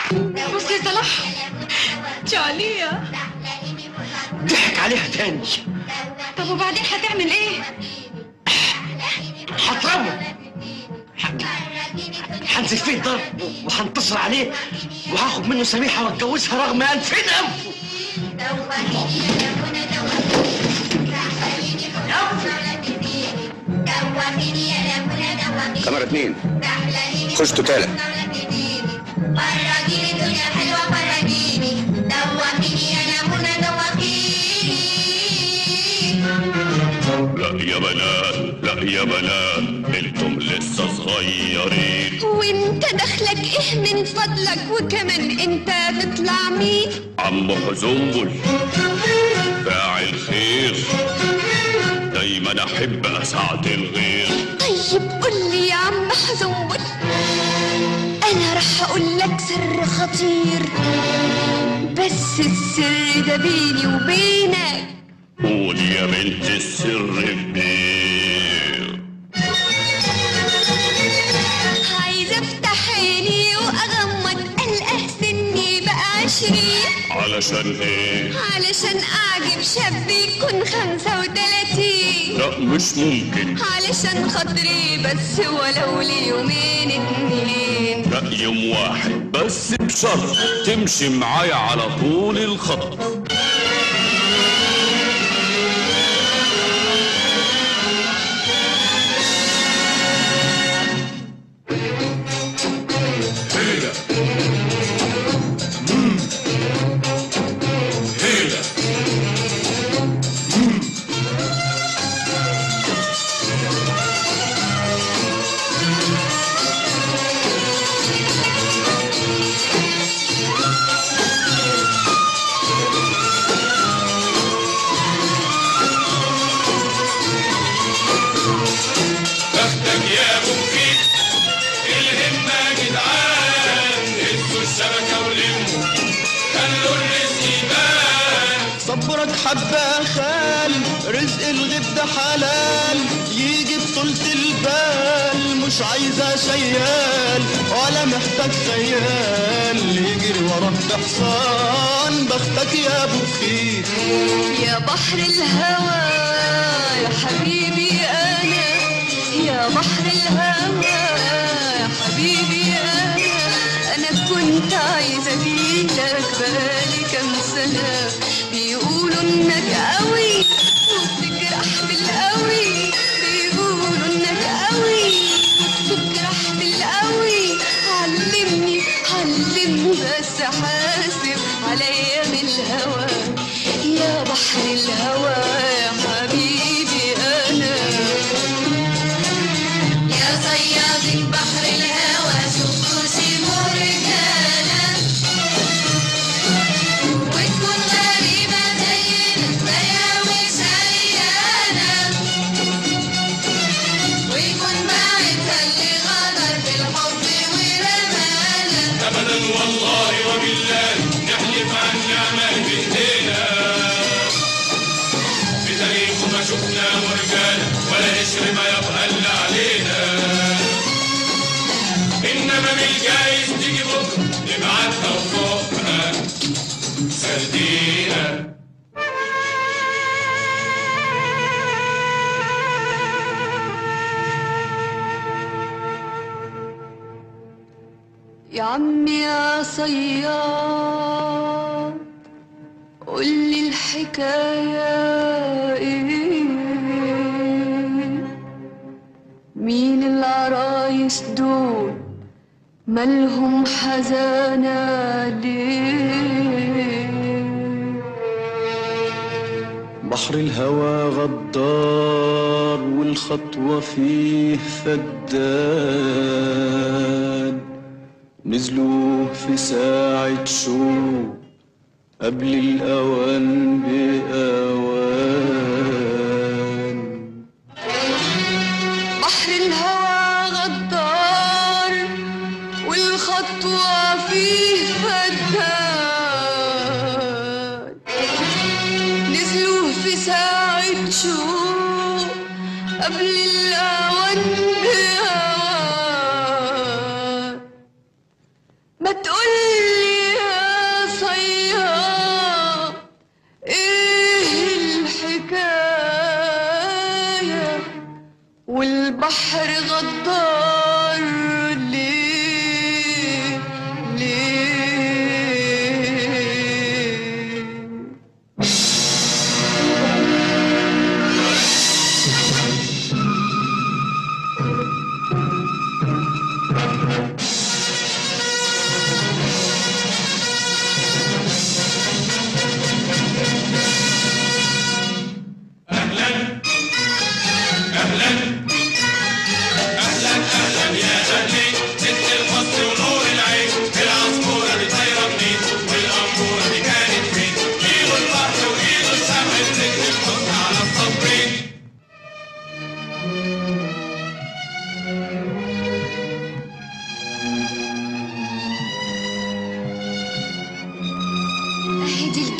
بص يا صلاح جالية ضحك عليها تاني طب وبعدين هتعمل ايه؟ هضربه هنزل فيه ضرب وهنتصر عليه وهاخد منه سميحه واتجوزها رغم ألفين أنف كاميرا اتنين خش توتالة فرجيني الدنيا حلوة فرجيني دوقيني يا منى دوقيني لا يا بنات لا يا بنات انتم لسه صغيرين وانت دخلك ايه من فضلك وكمان انت تطلع مين؟ عم حزنبل فاعل خير دايما احب اساعد الغير طيب قول لي يا عم حزنبل انا رح اقول لك سر خطير بس السر ده بيني وبينك قول يا بنت السر كبير عايزه افتح عيني واغمض القى سني بقى عشرين علشان ايه علشان اعجب شاب يكون خمسة وتلاتين لا مش ممكن علشان خاطري بس ولو ليومين اتنين لا يوم واحد بس بشرط تمشي معايا على طول الخط بختك يا ابو مفيد الهمة يا جدعان هزوا الشبكة ولموا خلوا الرزق يبان صبرك حبة خال رزق الغيب ده حلال يجي بطولة البال مش عايزة شيال ولا محتاج خيال يجري وراك بحصان بختك يا ابو خير يا بحر الهوى يا حبيبي انا يا بحر الهوى يا حبيبي انا انا كنت عايزه اجيلك بقالي كام سنه بيقولوا انك قوي وبتجرح بالقوي بيقولوا انك قوي وبتجرح بالقوي علمني علمني بس حاسب عليا من الهوى يا بحر الهوى يا حبيبي انا يا صياد بحر الهوى شوفوا سيبوا رجالة وتكون غريبة زينا زيها مش عيانة ويكون باعتها اللي غدر بالحب ورمانا ابدا والله وبالله نحلف عن نعمة بايدينا في تاريخه ما شفنا مرجانة ولا قشر ما يبقى الا علينا انما من الجايز تيجي بكره نبعتها وفوقها سردينا يا عمي يا صياد قول لي الحكاية ايه مين العرايس دول مالهم حزانة ليه بحر الهوى غدار والخطوة فيه فدان نزلوا في ساعة شوق قبل الأوان بأوان بحر الهوى غدار والخطوة فيه فتان نزلوا في ساعة شوق قبل الأوان بأوان ما تقولي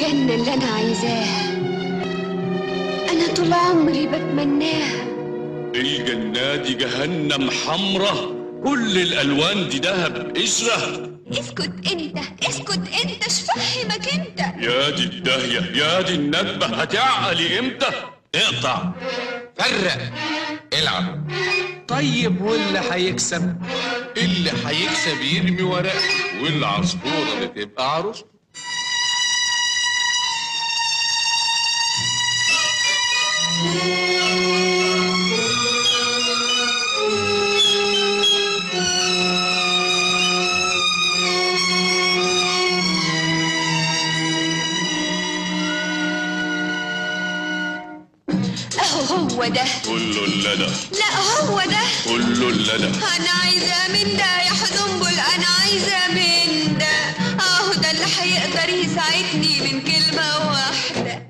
الجنة اللي أنا عايزاها أنا طول عمري بتمناها الجنة دي جهنم حمرة كل الألوان دي دهب قشرة اسكت أنت اسكت أنت شفهمك أنت يا دي الداهية يا دي الندبة هتعقلي امتى اقطع فرق العب طيب واللي هيكسب اللي هيكسب يرمي ورق والعصفورة اللي تبقى عروسته أهو هو ده كله اللدى لا هو ده كله اللدى أنا عايزة من ده يا حزنبل أنا عايزة من ده أهو ده اللي هيقدر يساعدني من كلمة واحدة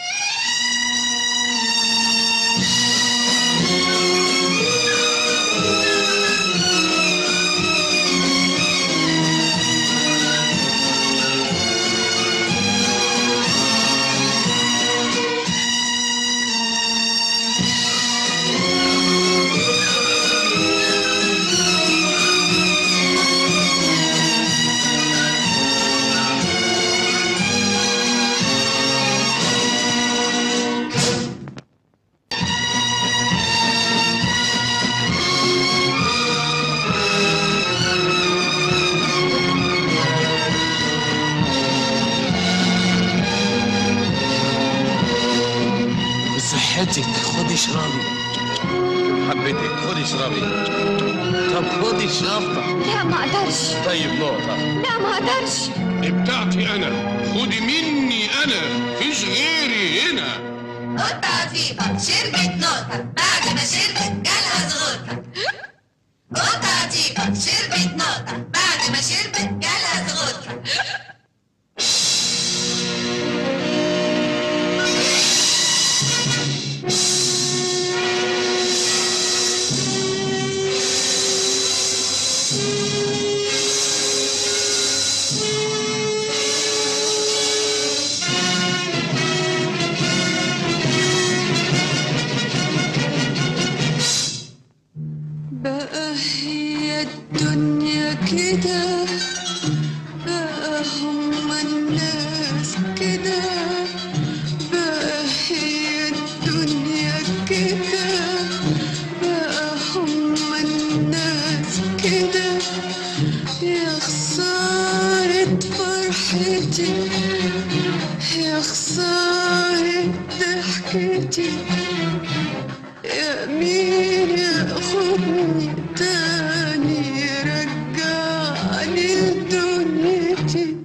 بصحتك خدي اشربي حبيتك خدي اشربي طب خدي الشطة لا ما أقدرش طيب نقطة لا ما أقدرش دي بتاعتي أنا خدي مني أنا فيش غيري هنا قطة عفيفة شربت نقطة بعد ما شربت جالها زغوطة قطة عفيفة شربت نقطة بعد ما شربت جالها زغوطة بقى هي الدنيا كده بقى هما الناس كده بقى هي الدنيا كده بقى هما الناس كده يا خسارة فرحتي يا خسارة ضحكتي يا مين ياخدني تاني يرجعني لدنيتي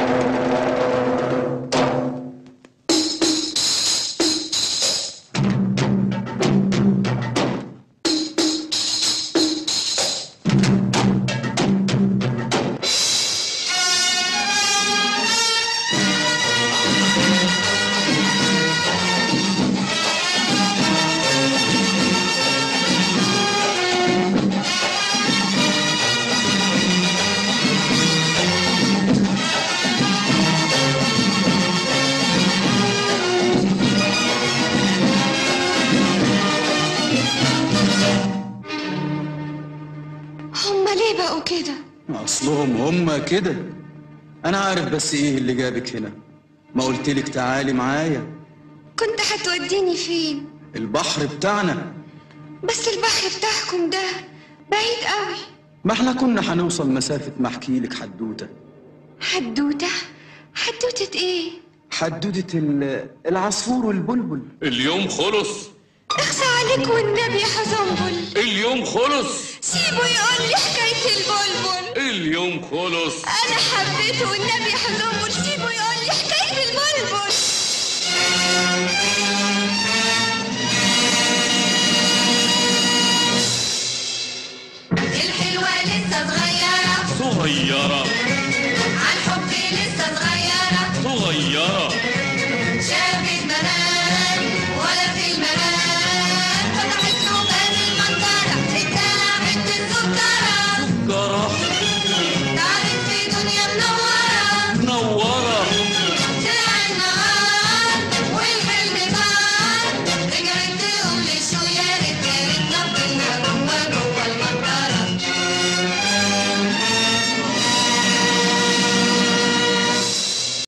هما ليه بقوا كده اصلهم هم كده انا عارف بس ايه اللي جابك هنا ما قلتلك تعالي معايا كنت هتوديني فين البحر بتاعنا بس البحر بتاعكم ده بعيد قوي ما احنا كنا هنوصل مسافة ما احكي لك حدوتة حدوتة حدوتة ايه حدوتة ال- العصفور والبلبل اليوم خلص اخسى عليك والنبي يا حزنبل اليوم خلص سيبه يقول لي حكاية البلبل اليوم خلص انا حبيته والنبي يا حزنبل سيبه يقول لي حكاية البلبل الحلوة لسه صغيرة صغيرة عالحب لسه صغيرة صغيرة